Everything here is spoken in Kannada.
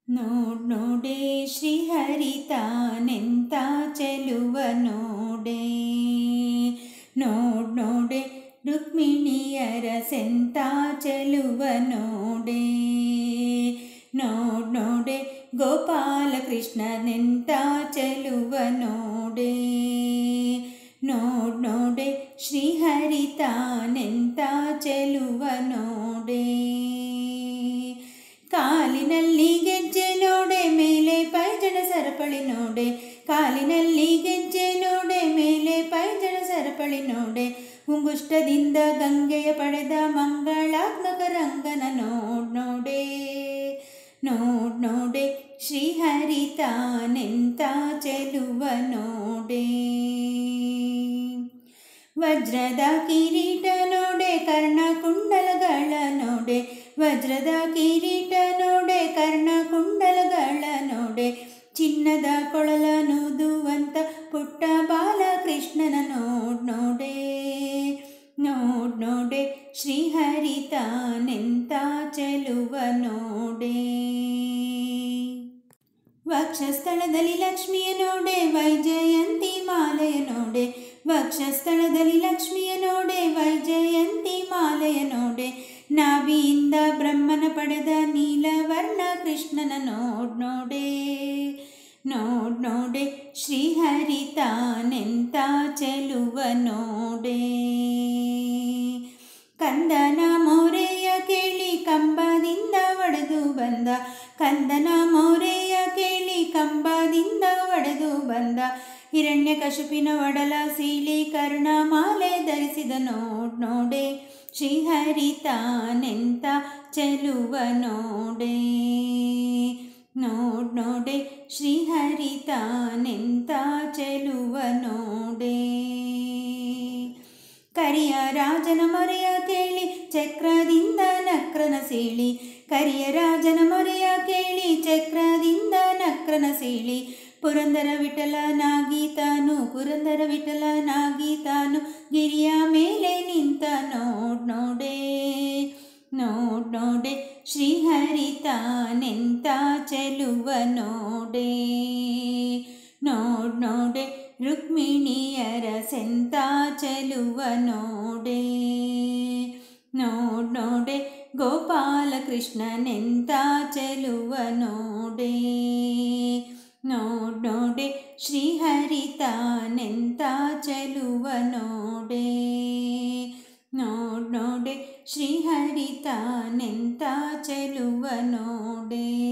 ನೋಡ್ ನೋಡೆ ಶ್ರೀಹರಿತಾನೆಂತ ಚೆಲುವ ನೋಡೆ ನೋಡ್ ನೋಡೆ ರುಕ್ಮಿಣಿಯರ ಸೆಂತ ಚೆಲುವ ನೋಡೆ ನೋಡ್ ನೋಡೆ ಗೋಪಾಲಕೃಷ್ಣನೆಂತ ಚೆಲುವ ನೋಡೆ ನೋಡ್ ನೋಡೆ ಶ್ರೀಹರಿತಾನೆಂತ ಚೆಲುವ ನೋಡೆ ಕಾಲಿನಲ್ಲಿ ಗೆಜ್ಜೆ ನೋಡೆ ಮೇಲೆ ಪೈಜನ ಸರಪಳಿ ನೋಡೆ ಕಾಲಿನಲ್ಲಿ ಗೆಜ್ಜೆ ನೋಡೆ ಮೇಲೆ ಪೈಜನ ಸರಪಳಿ ನೋಡೆ ಮುಂಗುಷ್ಟದಿಂದ ಗಂಗೆಯ ಪಡೆದ ಮಂಗಳಾತ್ಮಕ ರಂಗನ ನೋಡ್ ನೋಡೆ ನೋಡ್ ನೋಡೆ ಶ್ರೀಹರಿತಾನೆಂತ ಚೆಲುವ ನೋಡೆ ವಜ್ರದ ಕಿರೀಟ ನೋಡೆ ಕರ್ಣ ಕುಂಡಲಗಳ ನೋಡೆ ವಜ್ರದ ಕಿರೀಟ ನೋಡೆ ಕರ್ಣ ಕುಂಡಲಗಳ ನೋಡೆ ಚಿನ್ನದ ಕೊಳಲನುದುವಂತ ಪುಟ್ಟ ಬಾಲಕೃಷ್ಣನ ನೋಡ್ ನೋಡೆ ನೋಡ್ ನೋಡೆ ಶ್ರೀಹರಿತಾನೆಂತ ಚೆಲುವ ನೋಡೆ ವಕ್ಷಸ್ಥಳದಲ್ಲಿ ಲಕ್ಷ್ಮಿಯ ನೋಡೆ ವೈಜಯಂತಿ ಮಾಲೆಯ ನೋಡೆ ವಕ್ಷಸ್ಥಳದಲ್ಲಿ ಲಕ್ಷ್ಮಿಯ ನೋಡೆ ವೈಜಯಂತಿ ಮಾಲೆಯ ನೋಡೆ ನಾಭಿಯಿಂದ ಬ್ರಹ್ಮನ ಪಡೆದ ನೀಲವರ್ಣ ಕೃಷ್ಣನ ನೋಡ್ ನೋಡೆ ನೋಡ್ ನೋಡೆ ಶ್ರೀಹರಿತಾನೆಂತ ಚೆಲುವ ನೋಡೆ ಕಂದನ ಮೋರೆಯ ಕೇಳಿ ಕಂಬದಿಂದ ಒಡೆದು ಬಂದ ಕಂದನ ಮೋರೆಯ ಕೇಳಿ ಕಂಬದಿಂದ ಒಡೆದು ಬಂದ ಹಿರಣ್ಯ ಕಶುಪಿನ ಒಡಲ ಸೀಳಿ ಕರ್ಣಮಾಲೆ ಧರಿಸಿದ ನೋಡ್ ನೋಡೆ ಶ್ರೀಹರಿತಾನೆಂತ ಚೆಲುವ ನೋಡೆ ನೋಡ್ ನೋಡೆ ಶ್ರೀಹರಿತಾನೆಂತ ಚೆಲುವ ನೋಡೆ ಕರಿಯ ರಾಜನ ಮೊರೆಯ ಕೇಳಿ ಚಕ್ರದಿಂದ ನಕ್ರನ ಸೀಳಿ ಕರಿಯ ರಾಜನ ಮೊರೆಯ ಕೇಳಿ ಚಕ್ರದಿಂದ ನಕ್ರನ ಸೀಳಿ ಪುರಂದರ ವಿಠಲನಾಗಿ ತಾನು ಪುರಂದರ ವಿಠಲನಾಗಿ ತಾನು ಗಿರಿಯ ಮೇಲೆ ನಿಂತ ನೋಡ್ ನೋಡೆ ನೋಡ್ ನೋಡೆ ಶ್ರೀಹರಿತಾನೆಂತ ಚೆಲುವ ನೋಡೆ ನೋಡ್ ನೋಡೆ ರುಕ್ಮಿಣಿಯರ ಸೆಂತ ಚೆಲುವ ನೋಡೆ ನೋಡ್ ನೋಡೆ ಗೋಪಾಲಕೃಷ್ಣನೆಂತ ಚೆಲುವ ನೋಡೆ ನೋಡ್ ನೋಡೆ ಶ್ರೀಹರಿತಾನೆಂತ ಚೆಲುವ ನೋಡೆ ನೋಡ್ ನೋಡೆ ಶ್ರೀಹರಿತಾನೆಂತ ಚೆಲುವ ನೋಡೆ